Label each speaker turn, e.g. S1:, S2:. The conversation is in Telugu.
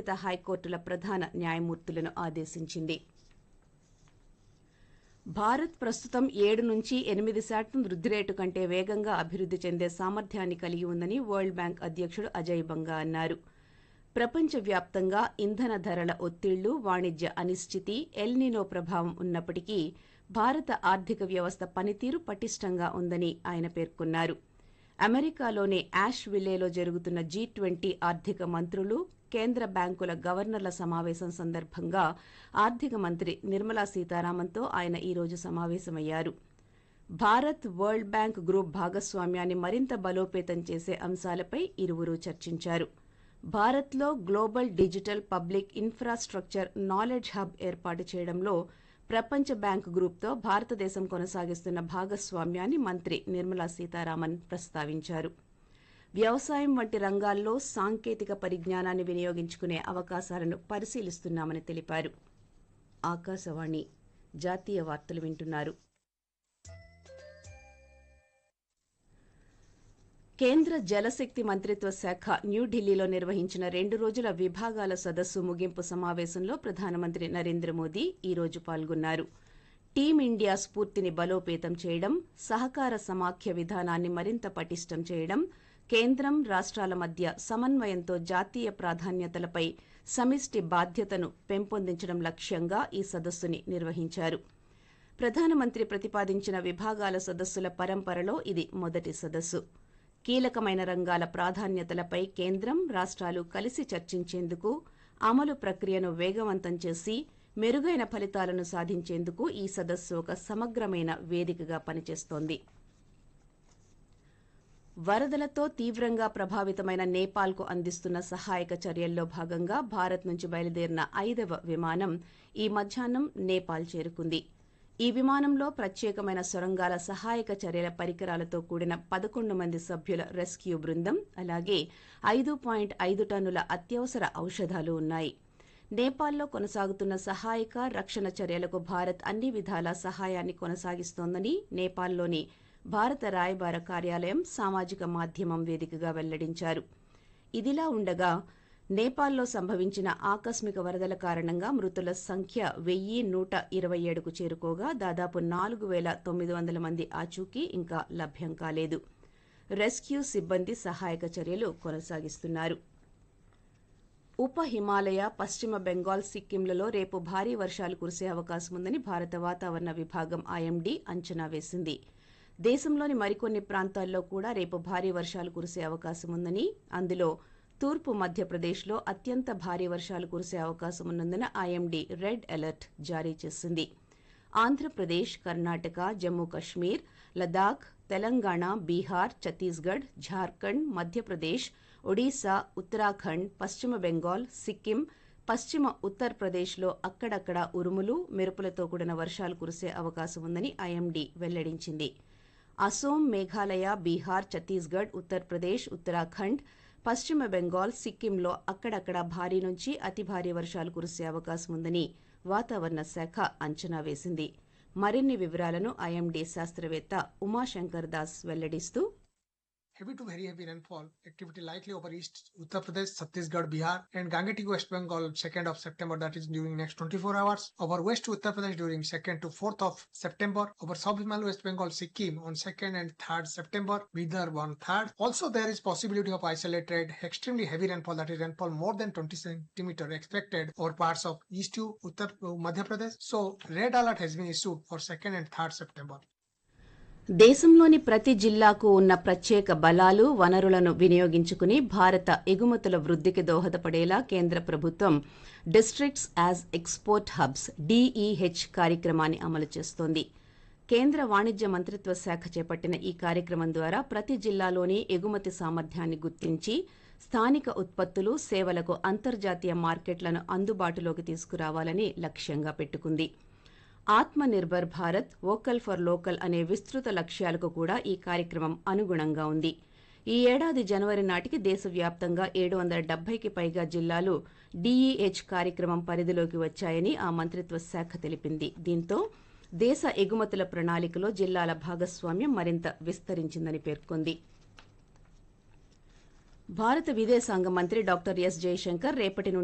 S1: సంబంధిత హైకోర్టుల ప్రధాన న్యాయమూర్తులను ఆదేశించింది భారత్ ప్రస్తుతం ఏడు నుంచి ఎనిమిది శాతం వృద్ధి రేటు కంటే వేగంగా అభివృద్ధి చెందే సామర్థ్యాన్ని కలిగి ఉందని వరల్డ్ బ్యాంక్ అధ్యక్షుడు అజయ్ బంగా అన్నారు ప్రపంచవ్యాప్తంగా ఇంధన ధరల ఒత్తిళ్లు వాణిజ్య అనిశ్చితి ఎల్నినో ప్రభావం ఉన్నప్పటికీ భారత ఆర్థిక వ్యవస్థ పనితీరు పటిష్టంగా ఉందని ఆయన పేర్కొన్నారు అమెరికాలోని యాష్ విల్లేలో జరుగుతున్న జీ ట్వంటీ ఆర్థిక మంత్రులు కేంద్ర బ్యాంకుల గవర్నర్ల సమావేశం సందర్భంగా ఆర్థిక మంత్రి నిర్మలా సీతారామన్తో ఆయన ఈ రోజు సమావేశమయ్యారు భారత్ వరల్డ్ బ్యాంక్ గ్రూప్ భాగస్వామ్యాన్ని మరింత బలోపేతం చేసే అంశాలపై ఇరువురు చర్చించారు భారత్లో global digital public infrastructure knowledge hub ఏర్పాటు చేయడంలో ప్రపంచ బ్యాంక్ గ్రూప్తో భారతదేశం కొనసాగిస్తున్న భాగస్వామ్యాన్ని మంత్రి నిర్మలా సీతారామన్ ప్రస్తావించారు వ్యవసాయం వంటి రంగాల్లో సాంకేతిక పరిజ్ఞానాన్ని వినియోగించుకునే అవకాశాలను పరిశీలిస్తున్నామని తెలిపారు ఆకాశవాణి జాతీయ వార్తలు వింటున్నారు కేంద్ర జలశక్తి మంత్రిత్వ శాఖ న్యూఢిల్లీలో నిర్వహించిన రెండు రోజుల విభాగాల సదస్సు ముగింపు సమావేశంలో ప్రధానమంత్రి నరేంద్ర మోదీ ఈ రోజు పాల్గొన్నారు టీమిండియా స్ఫూర్తిని బలోపేతం చేయడం సహకార సమాఖ్య విధానాన్ని మరింత పటిష్టం చేయడం కేంద్రం రాష్ట్రాల మధ్య సమన్వయంతో జాతీయ ప్రాధాన్యతలపై సమిష్టి బాధ్యతను పెంపొందించడం లక్ష్యంగా ఈ సదస్సుని నిర్వహించారు ప్రధానమంత్రి ప్రతిపాదించిన విభాగాల సదస్సుల పరంపరలో ఇది మొదటి సదస్సు కీలకమైన రంగాల ప్రాధాన్యతలపై కేంద్రం రాష్ట్రాలు కలిసి చర్చించేందుకు అమలు ప్రక్రియను వేగవంతం చేసి మెరుగైన ఫలితాలను సాధించేందుకు ఈ సదస్సు ఒక సమగ్రమైన వేదికగా పనిచేస్తోంది వరదలతో తీవ్రంగా ప్రభావితమైన నేపాల్కు అందిస్తున్న సహాయక చర్యల్లో భాగంగా భారత్ నుంచి బయలుదేరిన ఐదవ విమానం ఈ మధ్యాహ్నం నేపాల్ చేరుకుంది ఈ విమానంలో ప్రత్యేకమైన సొరంగాల సహాయక చర్యల పరికరాలతో కూడిన పదకొండు మంది సభ్యుల రెస్క్యూ బృందం అలాగే ఐదు పాయింట్ ఐదు టన్నుల అత్యవసర ఔషధాలు ఉన్నాయి నేపాల్లో కొనసాగుతున్న సహాయక రక్షణ చర్యలకు భారత్ అన్ని విధాల సహాయాన్ని కొనసాగిస్తోందని నేపాల్లోని భారత రాయబార కార్యాలయం సామాజిక మాధ్యమం వేదికగా వెల్లడించారు ఇదిలా ఉండగా నేపాల్లో సంభవించిన ఆకస్మిక వరదల కారణంగా మృతుల సంఖ్య వెయ్యి నూట ఇరవై ఏడుకు చేరుకోగా దాదాపు నాలుగు వేల తొమ్మిది వందల మంది ఆచూకీ ఇంకా లభ్యం కాలేదు రెస్క్యూ సిబ్బంది సహాయక చర్యలు కొనసాగిస్తున్నారు ఉప హిమాలయ పశ్చిమ బెంగాల్ సిక్కింలలో రేపు భారీ వర్షాలు కురిసే అవకాశం ఉందని భారత వాతావరణ విభాగం ఐఎండీ అంచనా వేసింది దేశంలోని మరికొన్ని ప్రాంతాల్లో కూడా రేపు భారీ వర్షాలు కురిసే అవకాశం ఉందని అందులో తూర్పు మధ్యప్రదేశ్లో అత్యంత భారీ వర్షాలు కురిసే అవకాశం ఉన్నందున ఐఎండీ రెడ్ అలర్ట్ జారీ చేసింది ఆంధ్రప్రదేశ్ కర్ణాటక జమ్మూ కశ్మీర్ లదాఖ్ తెలంగాణ బీహార్ ఛత్తీస్గఢ్ ఝార్ఖండ్ మధ్యప్రదేశ్ ఒడిశా ఉత్తరాఖండ్ పశ్చిమ బెంగాల్ సిక్కిం పశ్చిమ ఉత్తరప్రదేశ్లో అక్కడక్కడ ఉరుములు మెరుపులతో కూడిన వర్షాలు కురిసే అవకాశం ఉందని ఐఎండీ వెల్లడించింది అసోం మేఘాలయ బీహార్ ఛత్తీస్గఢ్ ఉత్తరప్రదేశ్ ఉత్తరాఖండ్ పశ్చిమ బెంగాల్ సిక్కింలో అక్కడక్కడ భారీ నుంచి అతి భారీ వర్షాలు కురిసే అవకాశం ఉందని వాతావరణ శాఖ అంచనా వేసింది మరిన్ని వివరాలను ఐఎండీ శాస్త్రవేత్త Umashankar Das వెల్లడిస్తూ
S2: heavy to very heavy rainfall activity likely over East Uttar Pradesh, Chhattisgarh, Bihar, and Gangetic West Bengal 2nd of September, that is during next 24 hours. Over West Uttar Pradesh during 2nd to 4th of September. Over South Himalaya, West Bengal, Sikkim on 2nd and 3rd September. Vidarbha on 3rd. Also, there is possibility of isolated extremely heavy rainfall, that is rainfall more than 20 centimeter expected over parts of East to Uttar Madhya Pradesh. So, red alert has been issued for 2nd and 3rd September.
S1: దేశంలోని ప్రతి జిల్లాకు ఉన్న ప్రత్యేక బలాలు వనరులను వినియోగించుకుని భారత ఎగుమతుల వృద్ధికి దోహదపడేలా కేంద్ర ప్రభుత్వం districts as export hubs DEH కార్యక్రమాన్ని అమలు చేస్తోంది కేంద్ర వాణిజ్య మంత్రిత్వ శాఖ చేపట్టిన ఈ కార్యక్రమం ద్వారా ప్రతి జిల్లాలోని ఎగుమతి సామర్థ్యాన్ని గుర్తించి స్థానిక ఉత్పత్తులు సేవలకు అంతర్జాతీయ మార్కెట్లను అందుబాటులోకి తీసుకురావాలని లక్ష్యంగా పెట్టుకుంది Atma Nirbhar Bharat vocal for local అనే విస్తృత లక్ష్యాలకు కూడా ఈ కార్యక్రమం అనుగుణంగా ఉంది ఈ ఏడాది జనవరి నాటికి దేశవ్యాప్తంగా ఏడు వందల డెబ్బైకి పైగా జిల్లాలు డీఈహెచ్ కార్యక్రమం పరిధిలోకి వచ్చాయని ఆ మంత్రిత్వ శాఖ తెలిపింది దీంతో దేశ ఎగుమతుల ప్రణాళికలో జిల్లాల భాగస్వామ్యం మరింత విస్తరించిందని పేర్కొంది భారత విదేశాంగ మంత్రి డాక్టర్ ఎస్ జయశంకర్ రేపటి నుండి